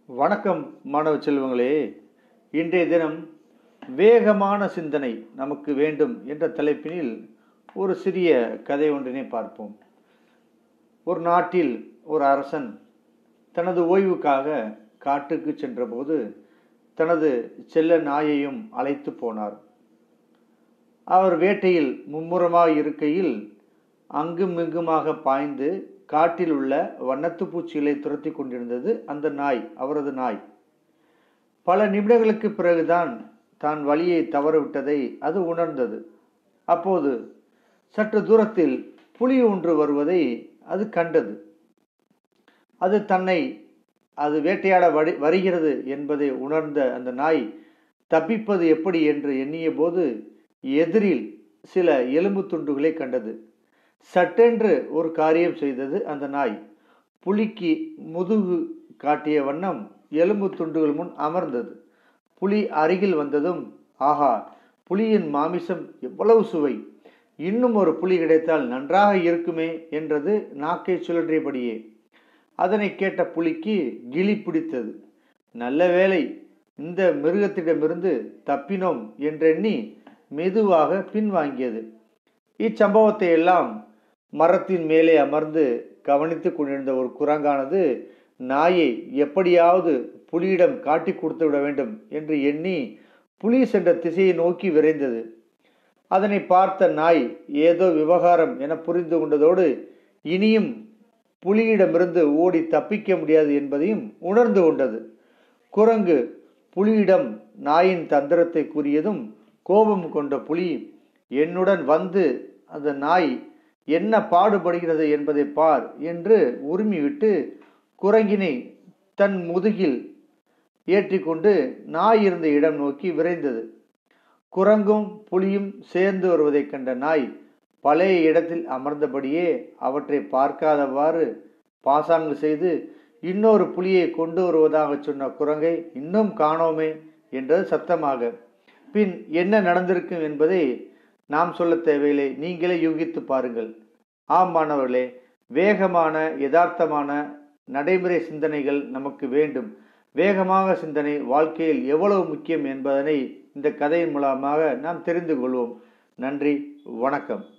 வணக்கம் மாணவ செல்வங்களே இன்றைய தினம் வேகமான சிந்தனை நமக்கு வேண்டும் என்ற தலைப்பினில் ஒரு சிறிய கதை ஒன்றினை பார்ப்போம் ஒரு நாட்டில் ஒரு அரசன் தனது ஓய்வுக்காக காட்டுக்கு சென்றபோது தனது செல்ல நாயையும் அழைத்து போனார் அவர் வேட்டையில் மும்முரமாக இருக்கையில் அங்கும் இங்குமாக பாய்ந்து காட்டில் உள்ள வண்ணத்து பூச்சிகளை துரத்தி கொண்டிருந்தது அந்த நாய் அவரது நாய் பல நிமிடங்களுக்கு பிறகுதான் தான் வழியை தவறவிட்டதை அது உணர்ந்தது அப்போது சற்று தூரத்தில் புலி ஒன்று வருவதை அது கண்டது அது தன்னை அது வேட்டையாட வடி வருகிறது என்பதை உணர்ந்த அந்த நாய் தப்பிப்பது எப்படி என்று எண்ணிய போது எதிரில் சில எலும்பு துண்டுகளை கண்டது சட்டென்று ஒரு காரியம் செய்தது அந்த நாய் புலிக்கு முதுகு காட்டிய வண்ணம் எலும்பு துண்டுகள் முன் அமர்ந்தது புலி அருகில் வந்ததும் ஆஹா புலியின் மாமிசம் எவ்வளவு சுவை இன்னும் ஒரு புலி கிடைத்தால் நன்றாக இருக்குமே என்றது நாக்கை சுழற்றியபடியே அதனை கேட்ட புலிக்கு கிளி பிடித்தது நல்ல வேலை இந்த மிருகத்திடமிருந்து தப்பினோம் என்றெண்ணி மெதுவாக பின்வாங்கியது இச்சம்பவத்தை எல்லாம் மரத்தின் மேலே அமர்ந்து கவனித்து கொண்டிருந்த ஒரு குரங்கானது நாயை எப்படியாவது புலியிடம் காட்டி கொடுத்து விட வேண்டும் என்று எண்ணி புலி சென்ற திசையை நோக்கி விரைந்தது அதனை பார்த்த நாய் ஏதோ விவகாரம் என புரிந்து கொண்டதோடு இனியும் புலியிடமிருந்து ஓடி தப்பிக்க முடியாது என்பதையும் உணர்ந்து கொண்டது குரங்கு புலியிடம் நாயின் தந்திரத்தை கூறியதும் கோபம் கொண்ட புலி என்னுடன் வந்து அந்த நாய் என்ன பாடுபடுகிறது என்பதை பார் என்று உரிமிவிட்டு குரங்கினை தன் முதுகில் ஏற்றிக்கொண்டு நாய் இருந்த இடம் நோக்கி விரைந்தது குரங்கும் புலியும் சேர்ந்து வருவதைக் கண்ட நாய் பழைய இடத்தில் அமர்ந்தபடியே அவற்றை பார்க்காதவாறு பாசாங்கு செய்து இன்னொரு புலியை கொண்டு வருவதாக சொன்ன குரங்கை இன்னும் காணோமே என்றது சத்தமாக பின் என்ன நடந்திருக்கும் என்பதை நாம் சொல்ல தேவையில்லை நீங்களே யூகித்து பாருங்கள் ஆம் மாணவர்களே வேகமான யதார்த்தமான நடைமுறை சிந்தனைகள் நமக்கு வேண்டும் வேகமாக சிந்தனை வாழ்க்கையில் எவ்வளவு முக்கியம் என்பதனை இந்த கதையின் மூலமாக நாம் தெரிந்து கொள்வோம் நன்றி வணக்கம்